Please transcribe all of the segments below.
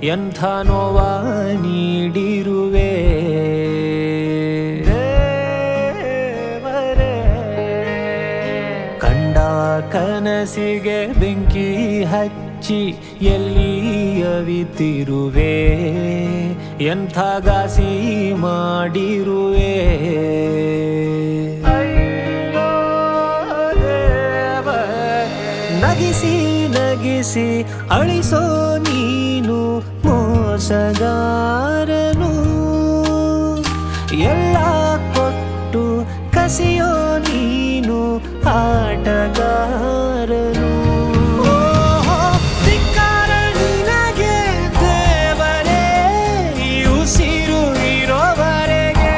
ಎಂಥ ನೋವ ನೀಡಿರುವೆ ದೇವರೇ. ಕಂಡ ಕನಸಿಗೆ ಬೆಂಕಿ ಹಚ್ಚಿ ಎಲ್ಲಿ ಅವಿತಿರುವೆ ಎಂಥ ಗಾಸಿ ಮಾಡಿರುವೆ ಅಯ್ಯೋ ದೇವರೇ. ನಗಿಸಿ ನಗಿಸಿ ಅಳಿಸೋ ನೀನು ಮೋಸಗಾರನು ಎಲ್ಲ ಕೊಟ್ಟು ಕಸಿಯೋ ನೀನು ಆಟಗಾರನು ಓಹೋ, ಧಿಕ್ಕಾರ ನಿನಗೆ ದೇವರೇ, ಈ ಉಸಿರು ಇರೋವರೆಗೆ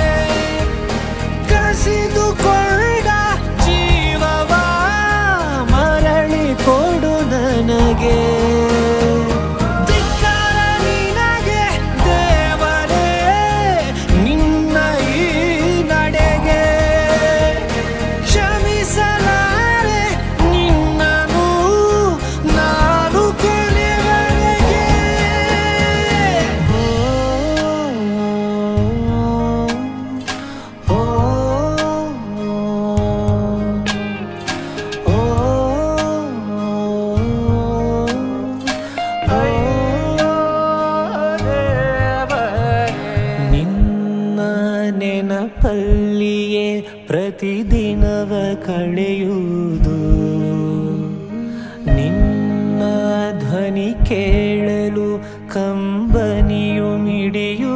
ಕಸಿದುಕೊಂಡ ಜೀವವ ಮರಳಿ ಕೊಡು ನನಗೆ ಧಿಕ್ಕಾರ ನಿನಗೆ ದೇವರೇ ನಿನ್ನ ಈ ನಡೆಗೆ ಕ್ಷಮಿಸಲಾರೆ ನಿನ್ನನು ನಾನು ಕೊನೆವರೆಗೆ ಓ, ಓ, ನಿನ್ನ ನೆನಪಲ್ಲಿಯೇ ಪ್ರತಿದಿನವ ಕಳೆಯುವುದು ನಿನ್ನ ಧ್ವನಿ ಕೇಳಲು ಕಂಬನಿಯು ಮಿಡಿಯುವುದು